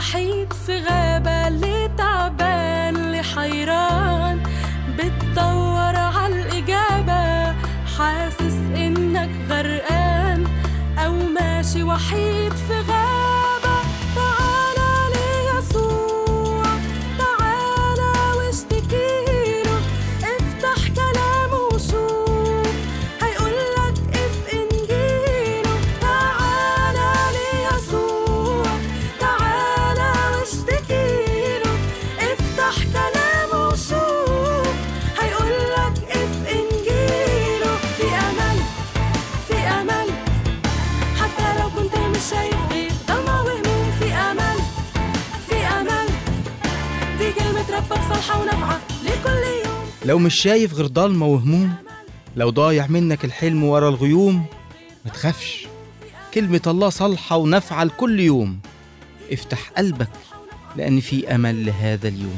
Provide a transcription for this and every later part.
وحيد في غابة اللي تعبان اللي حيران بتدور عالإجابة حاسس إنك غرقان أو ماشي وحيد في غابة تعالى ليسوع تعالى واشتكيله افتح كلامه وشوف هيقولك اف انجيله تعالى ليسوع تعالى واشتكيله افتح كلامه وشوف هيقولك اف انجيله في امل في امل حتى لو كنت مش شايف غير ضلمة وهموم في امل في امل دي كلمة ربك صالحة ونافعة لكل يوم لو مش شايف غير ضلمة وهموم لو ضايع منك الحلم ورا الغيوم ما تخافش كلمة الله صالحة ونافعة لكل يوم افتح قلبك لأن في أمل لهذا اليوم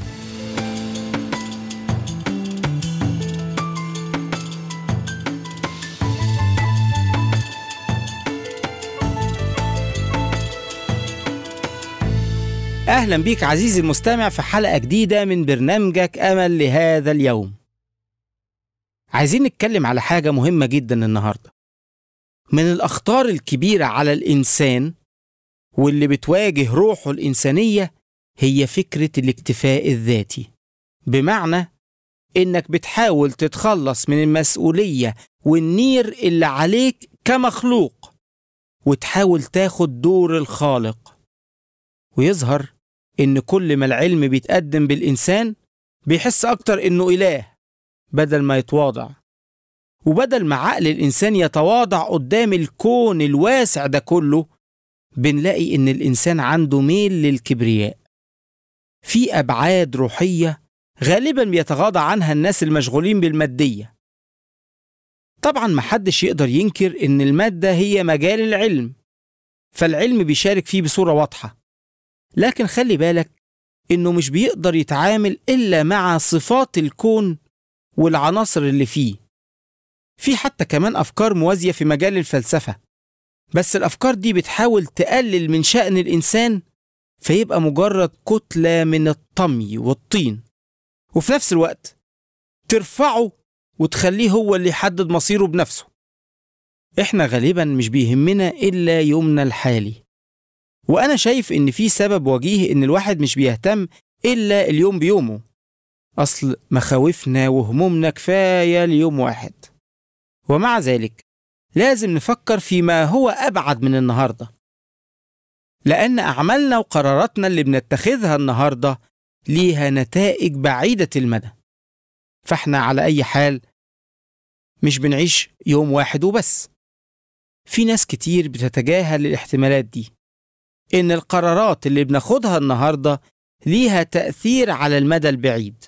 أهلا بيك عزيزي المستمع في حلقة جديدة من برنامجك أمل لهذا اليوم عايزين نتكلم على حاجة مهمة جدا النهاردة من الأخطار الكبيرة على الإنسان واللي بتواجه روحه الإنسانية هي فكرة الاكتفاء الذاتي بمعنى إنك بتحاول تتخلص من المسؤولية والنير اللي عليك كمخلوق وتحاول تاخد دور الخالق ويظهر إن كل ما العلم بيتقدم بالإنسان بيحس أكتر إنه إله بدل ما يتواضع وبدل ما عقل الإنسان يتواضع قدام الكون الواسع ده كله بنلاقي إن الإنسان عنده ميل للكبرياء في أبعاد روحية غالبا بيتغاضى عنها الناس المشغولين بالمادية طبعا محدش يقدر ينكر إن المادة هي مجال العلم فالعلم بيشارك فيه بصورة واضحة لكن خلي بالك إنه مش بيقدر يتعامل إلا مع صفات الكون والعناصر اللي فيه في حتى كمان أفكار موازية في مجال الفلسفة بس الأفكار دي بتحاول تقلل من شأن الإنسان فيبقى مجرد كتلة من الطمي والطين وفي نفس الوقت ترفعه وتخليه هو اللي يحدد مصيره بنفسه إحنا غالبا مش بيهمنا إلا يومنا الحالي وأنا شايف إن في سبب وجيه إن الواحد مش بيهتم إلا اليوم بيومه أصل مخاوفنا وهمومنا كفاية ليوم واحد ومع ذلك لازم نفكر فيما هو أبعد من النهاردة لأن أعمالنا وقراراتنا اللي بنتخذها النهاردة ليها نتائج بعيدة المدى فاحنا على أي حال مش بنعيش يوم واحد وبس في ناس كتير بتتجاهل الاحتمالات دي إن القرارات اللي بناخدها النهاردة ليها تأثير على المدى البعيد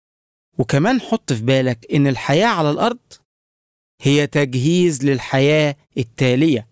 وكمان حط في بالك إن الحياة على الأرض هي تجهيز للحياة التالية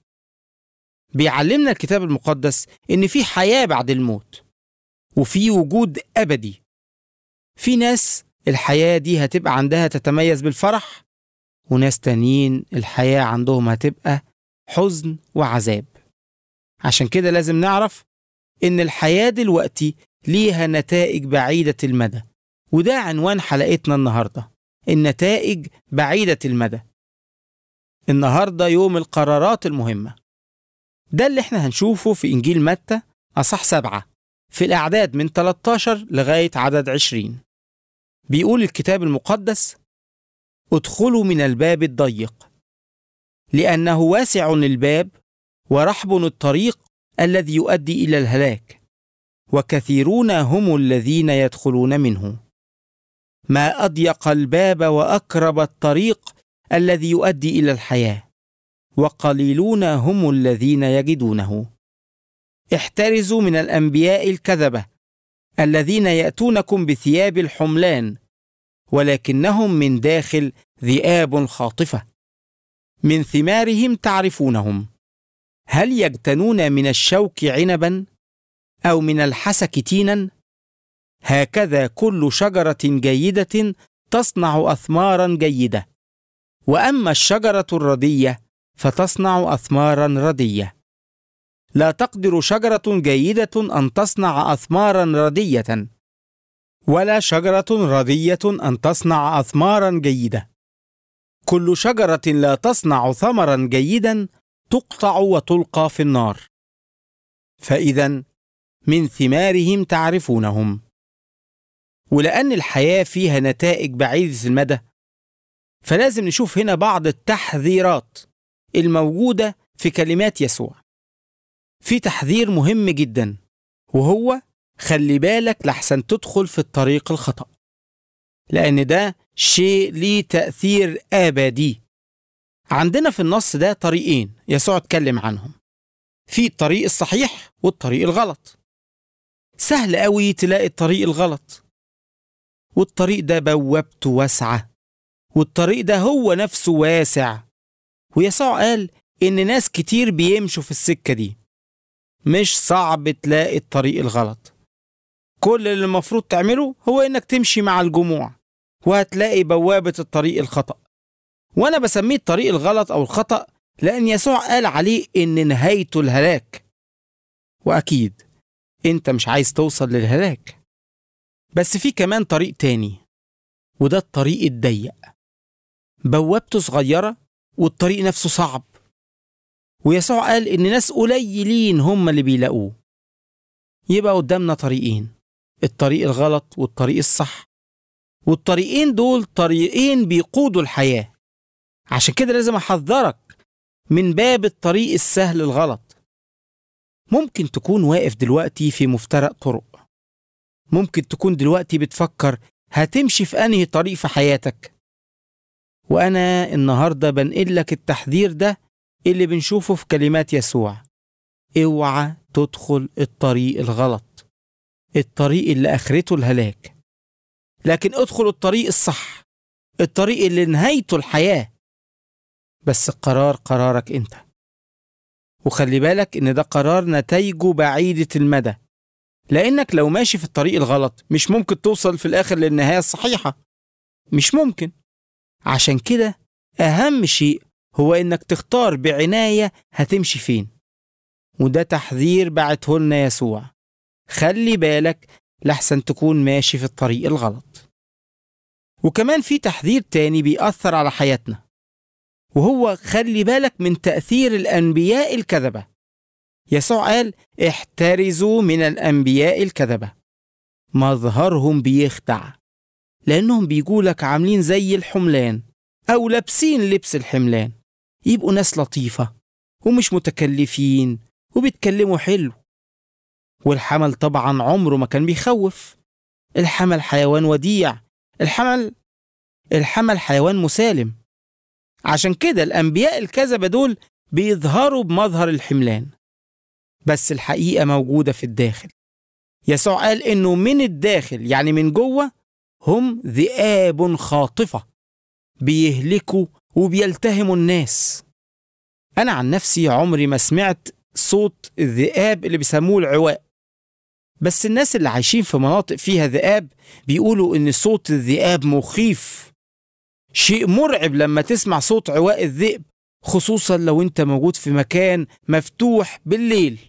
بيعلمنا الكتاب المقدس إن في حياة بعد الموت وفي وجود أبدي في ناس الحياة دي هتبقى عندها تتميز بالفرح وناس تانيين الحياة عندهم هتبقى حزن وعذاب عشان كده لازم نعرف إن الحياة دلوقتي ليها نتائج بعيدة المدى وده عنوان حلقتنا النهاردة النتائج بعيدة المدى النهاردة يوم القرارات المهمة ده اللي احنا هنشوفه في إنجيل متى أصح سبعة في الأعداد من 13 لغاية عدد 20 بيقول الكتاب المقدس ادخلوا من الباب الضيق لأنه واسع الباب ورحب الطريق الذي يؤدي إلى الهلاك وكثيرون هم الذين يدخلون منه ما أضيق الباب وأقرب الطريق الذي يؤدي إلى الحياة وقليلون هم الذين يجدونه احترزوا من الأنبياء الكذبة الذين يأتونكم بثياب الحملان ولكنهم من داخل ذئاب خاطفة من ثمارهم تعرفونهم هل يجتنون من الشوك عنبا أو من الحسك تينا هكذا كل شجرة جيدة تصنع أثمارا جيدة وأما الشجرة الردية فتصنع أثمارا ردية لا تقدر شجرة جيدة أن تصنع أثمارا ردية ولا شجرة ردية أن تصنع أثمارا جيدة كل شجرة لا تصنع ثمرا جيدا تقطع وتلقى في النار فإذا من ثمارهم تعرفونهم ولأن الحياة فيها نتائج بعيدة المدى فلازم نشوف هنا بعض التحذيرات الموجودة في كلمات يسوع في تحذير مهم جدا وهو خلي بالك لحسن تدخل في الطريق الخطأ لأن ده شيء ليه تأثير أبدي عندنا في النص ده طريقين يسوع اتكلم عنهم في الطريق الصحيح والطريق الغلط سهل قوي تلاقي الطريق الغلط والطريق ده بوابته واسعة والطريق ده هو نفسه واسع ويسوع قال إن ناس كتير بيمشوا في السكة دي مش صعب تلاقي الطريق الغلط كل اللي المفروض تعمله هو إنك تمشي مع الجموع وهتلاقي بوابة الطريق الخطأ وأنا بسميه الطريق الغلط أو الخطأ لأن يسوع قال عليه إن نهايته الهلاك وأكيد أنت مش عايز توصل للهلاك بس في كمان طريق تاني وده الطريق الضيق بوابته صغيرة والطريق نفسه صعب ويسوع قال إن ناس قليلين هم اللي بيلاقوه يبقى قدامنا طريقين الطريق الغلط والطريق الصح والطريقين دول طريقين بيقودوا الحياة عشان كده لازم أحذرك من باب الطريق السهل الغلط ممكن تكون واقف دلوقتي في مفترق طرق ممكن تكون دلوقتي بتفكر هتمشي في أنهي طريق في حياتك وأنا النهاردة بنقل لك التحذير ده اللي بنشوفه في كلمات يسوع اوعى تدخل الطريق الغلط الطريق اللي آخرته الهلاك لكن ادخل الطريق الصح الطريق اللي نهايته الحياة بس القرار قرارك انت وخلي بالك ان ده قرار نتائجه بعيدة المدى لانك لو ماشي في الطريق الغلط مش ممكن توصل في الاخر للنهاية الصحيحة مش ممكن عشان كده اهم شيء هو انك تختار بعناية هتمشي فين وده تحذير بعته لنا يسوع خلي بالك لحسن تكون ماشي في الطريق الغلط وكمان في تحذير تاني بيأثر على حياتنا وهو خلي بالك من تأثير الأنبياء الكذبة يسوع قال احترزوا من الأنبياء الكذبة مظهرهم بيخدع لأنهم بيجولك عاملين زي الحملان أو لابسين لبس الحملان يبقوا ناس لطيفة ومش متكلفين وبيتكلموا حلو والحمل طبعا عمره ما كان بيخوف الحمل حيوان وديع الحمل الحمل حيوان مسالم عشان كده الأنبياء الكذبة دول بيظهروا بمظهر الحملان بس الحقيقة موجودة في الداخل يسوع قال إنه من الداخل يعني من جوه هم ذئاب خاطفة بيهلكوا وبيلتهموا الناس أنا عن نفسي عمري ما سمعت صوت الذئاب اللي بيسموه العواء بس الناس اللي عايشين في مناطق فيها ذئاب بيقولوا إن صوت الذئاب مخيف شيء مرعب لما تسمع صوت عواء الذئب خصوصا لو انت موجود في مكان مفتوح بالليل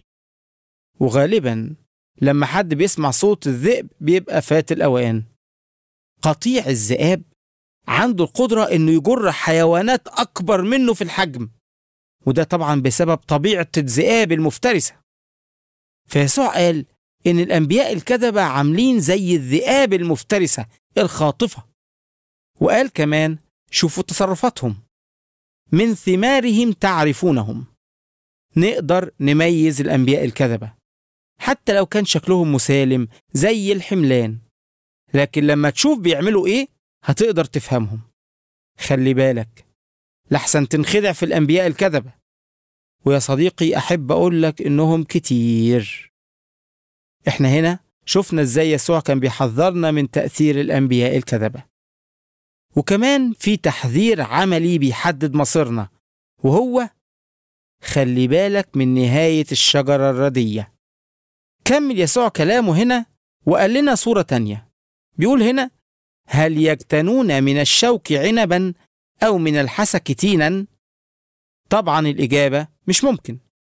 وغالبا لما حد بيسمع صوت الذئب بيبقى فات الأوان قطيع الذئاب عنده القدرة إنه يجر حيوانات أكبر منه في الحجم وده طبعا بسبب طبيعة الذئاب المفترسة فيسوع قال إن الأنبياء الكذبة عاملين زي الذئاب المفترسة الخاطفة وقال كمان شوفوا تصرفاتهم من ثمارهم تعرفونهم نقدر نميز الأنبياء الكذبة حتى لو كان شكلهم مسالم زي الحملان لكن لما تشوف بيعملوا إيه هتقدر تفهمهم خلي بالك لحسن تنخدع في الأنبياء الكذبة ويا صديقي أحب أقول لك إنهم كتير إحنا هنا شفنا إزاي يسوع كان بيحذرنا من تأثير الأنبياء الكذبة وكمان في تحذير عملي بيحدد مصيرنا وهو خلي بالك من نهاية الشجرة الردية كمل يسوع كلامه هنا وقال لنا صورة تانية بيقول هنا هل يجتنون من الشوك عنبا أو من الحسك تينا؟ طبعا الإجابة مش ممكن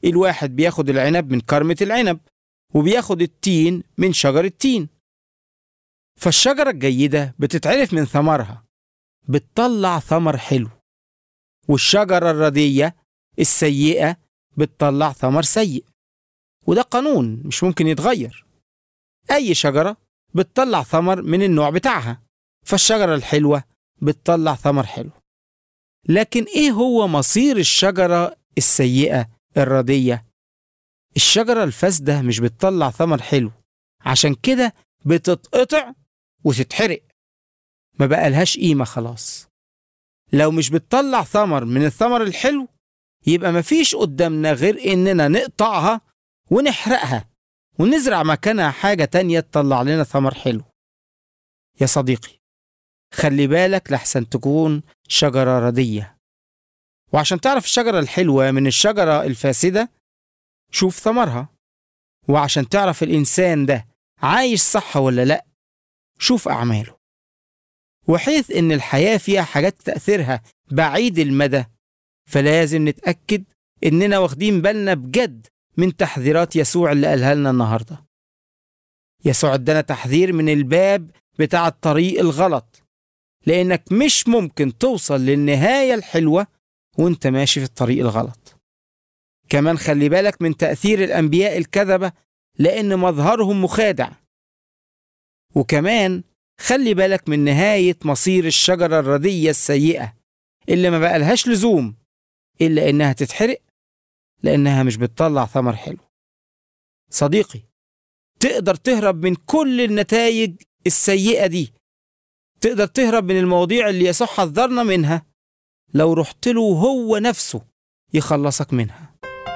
الواحد بياخد العنب من كرمة العنب وبياخد التين من شجر التين فالشجرة الجيدة بتتعرف من ثمرها بتطلع ثمر حلو والشجرة الردية السيئة بتطلع ثمر سيء وده قانون مش ممكن يتغير أي شجرة بتطلع ثمر من النوع بتاعها فالشجرة الحلوة بتطلع ثمر حلو لكن إيه هو مصير الشجرة السيئة الردية؟ الشجرة الفاسدة مش بتطلع ثمر حلو عشان كده بتتقطع وتتحرق ما بقالهاش قيمة خلاص لو مش بتطلع ثمر من الثمر الحلو يبقى مفيش قدامنا غير إننا نقطعها ونحرقها ونزرع مكانها حاجة تانية تطلع لنا ثمر حلو يا صديقي خلي بالك لحسن تكون شجرة ردية وعشان تعرف الشجرة الحلوة من الشجرة الفاسدة شوف ثمرها وعشان تعرف الإنسان ده عايش صح ولا لأ شوف أعماله وحيث إن الحياة فيها حاجات تأثيرها بعيد المدى فلازم نتأكد إننا واخدين بالنا بجد من تحذيرات يسوع اللي قالها لنا النهاردة يسوع ادانا تحذير من الباب بتاع الطريق الغلط لأنك مش ممكن توصل للنهاية الحلوة وانت ماشي في الطريق الغلط كمان خلي بالك من تأثير الأنبياء الكذبة لأن مظهرهم مخادع وكمان خلي بالك من نهاية مصير الشجرة الردية السيئة اللي ما بقالهاش لزوم إلا إنها تتحرق لأنها مش بتطلع ثمر حلو صديقي تقدر تهرب من كل النتائج السيئة دي تقدر تهرب من المواضيع اللي يسوع حذرنا منها لو رحت له هو نفسه يخلصك منها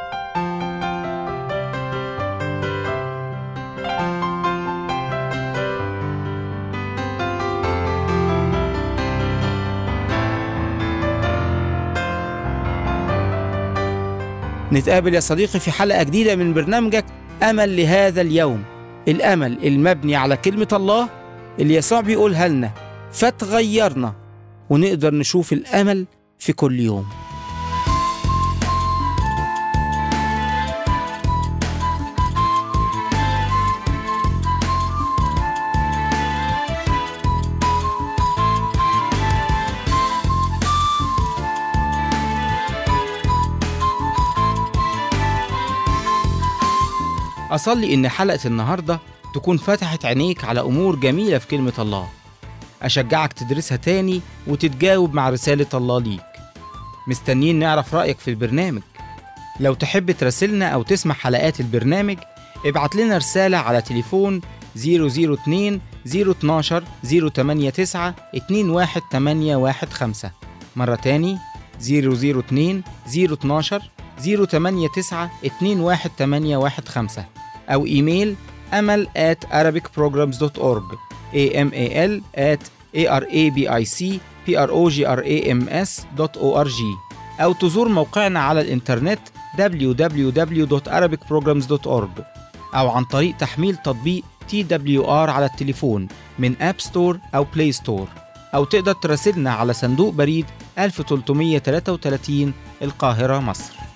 نتقابل يا صديقي في حلقة جديدة من برنامجك أمل لهذا اليوم الأمل المبني على كلمة الله اللي يسوع بيقولها لنا فتغيرنا ونقدر نشوف الأمل في كل يوم أصلي إن حلقة النهاردة تكون فتحت عينيك على أمور جميلة في كلمة الله أشجعك تدرسها تاني وتتجاوب مع رسالة الله ليك مستنيين نعرف رأيك في البرنامج لو تحب تراسلنا أو تسمع حلقات البرنامج ابعت لنا رسالة على تليفون 002 012 089 21815 مرة تاني 002 012 089 21815 أو إيميل أمل at arabicprograms.org amal at arabicprograms.org أو تزور موقعنا على الإنترنت www.arabicprograms.org أو عن طريق تحميل تطبيق TWR على التليفون من أب ستور أو بلاي ستور أو تقدر تراسلنا على صندوق بريد 1333 القاهرة مصر